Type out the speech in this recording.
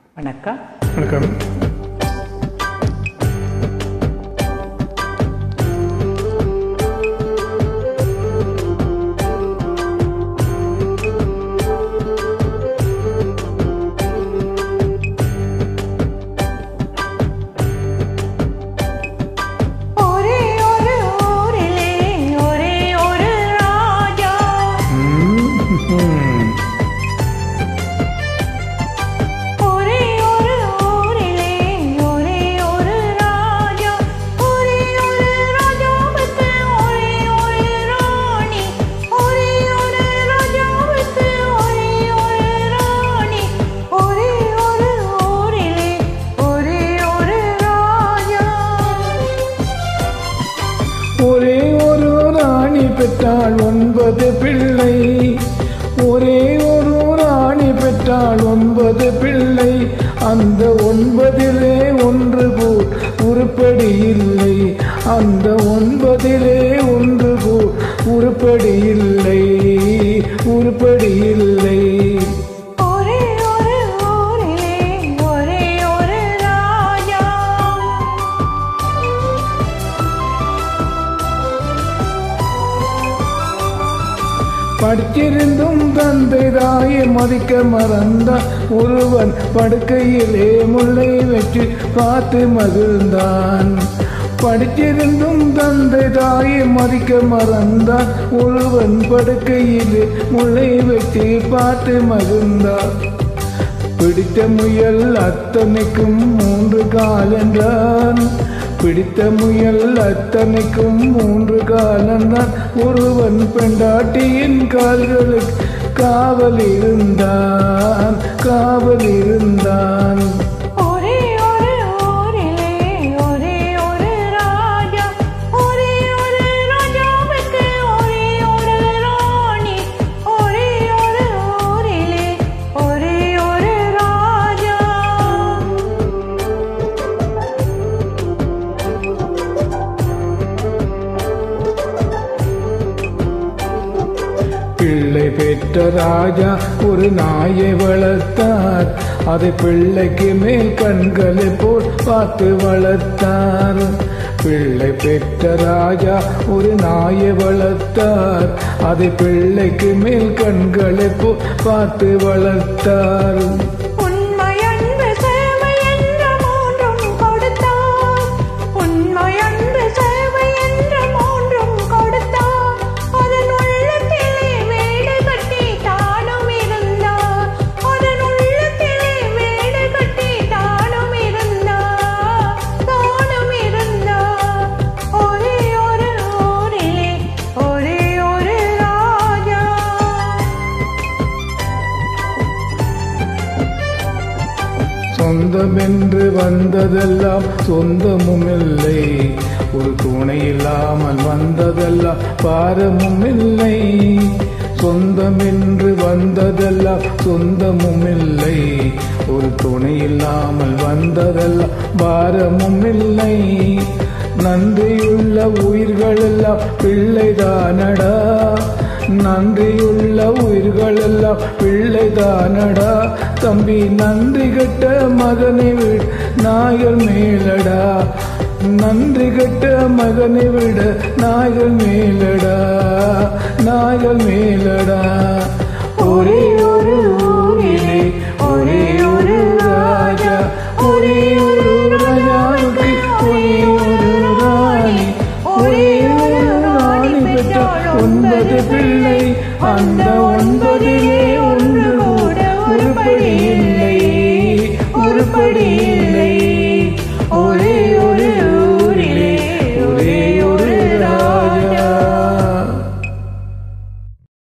வணக்கம் வணக்கம் ஒரே ஒரு ஊரிலே ஒரே ஒரு ராஜா ம். ஒரே ஒரு ஊரிலே ஒரே ஒரு ராஜா ஒரே ஒரு ராஜாவுக்கு ஒரே ஒரு ராணி ஒரே ஒரு ராஜாவுக்கு ஒரே ஒரு ராணி ஒரே ஒரு ஊரிலே ஒரே ஒரு ராஜா ஒரே ஒரு ராணி பெற்றாள் ஒன்பது பிள்ளை ஒரே ஒரு ராணி பெற்றாள் ஒன்பது பிள்ளை அந்த ஒன்பதிலே ஒன்று போல் உருப்படி இல்லை அந்த ஒன்பதிலே ஒன்று போல் உருப்படி இல்லை உருப்படி இல்லை ஒரே ஒரு ஊரிலே ஒரே ஒரு ராஜா படிச்சிருந்தும் தந்தை தாயை மதிக்க மறந்தான் ஒருவன் படுக்கையிலே முல்லை வச்சு பார்த்து மகிழ்ந்தான் படிச்சிருந்தும் தந்தை தாயை மதிக்க மறந்தான் ஒருவன் படுக்கையிலே முல்லை வச்சு பார்த்து மகிழ்ந்தான் பிடித்த முயல் அத்தனைக்கும் மூன்று காலந்தான் பிடித்த முயல் அத்தனைக்கும் மூன்று காலந்தான் ஒருவன் பெண்டாட்டியின் கால்களுக்கு காவல் இருந்தான் காவல் இருந்தான் ஒரே ஒரு ஊரிலே ஒரே ஒரு ராஜா ஒரே ஒரு ராஜாவுக்கு ஒரே ஒரு ராணி ஒரே ஒரு ஊரிலே ஒரே ஒரு ராஜா பிள்ளை பெற்ற ராஜா ஒரு நாயை வளர்த்தார் அதை பிள்ளைக்கு மேல் கண்களை போல் பார்த்து வளர்த்தார் பிள்ளை பெற்ற ராஜா ஒரு நாயை வளர்த்தார் அதை பிள்ளைக்கு மேல் கண்களை போல் பார்த்து வளர்த்தார் உண்மை அன்பு சேவை என்ற மூன்றும் கொடுத்தார் உண்மை அன்பு சேவை என்ற மூன்றும் கொடுத்தார் அதன் உள்ளத்திலே வீடு கட்டி தானும் இருந்தார் அதன் உள்ளத்திலே வீடு கட்டி தானும் இருந்தார் தானும் இருந்தார் ஒரே ஒரு ஊரிலே ஒரே ஒரு ராஜா சொந்தம் என்று வந்ததெல்லாம் சொந்தமும் இல்லை ஒரு துணை இல்லாமல் வந்ததெல்லாம் பாரமும் இல்லை சொந்தம் என்று வந்ததெல்லாம் சொந்தமும் இல்லை ஒரு துணை இல்லாமல் வந்ததெல்லாம் பாரமும் இல்லை நன்றியுள்ள உயிர்களெல்லாம் பிள்ளைதானடா நன்றியுள்ள உயிர்களெல்லாம் பிள்ளைதானடா தம்பி நன்றி கட்ட மகனை விட நாயர் மேலடா நன்றி கட்ட மகனை விட நாயர் மேலடா நாயர் மேலடா ஒரே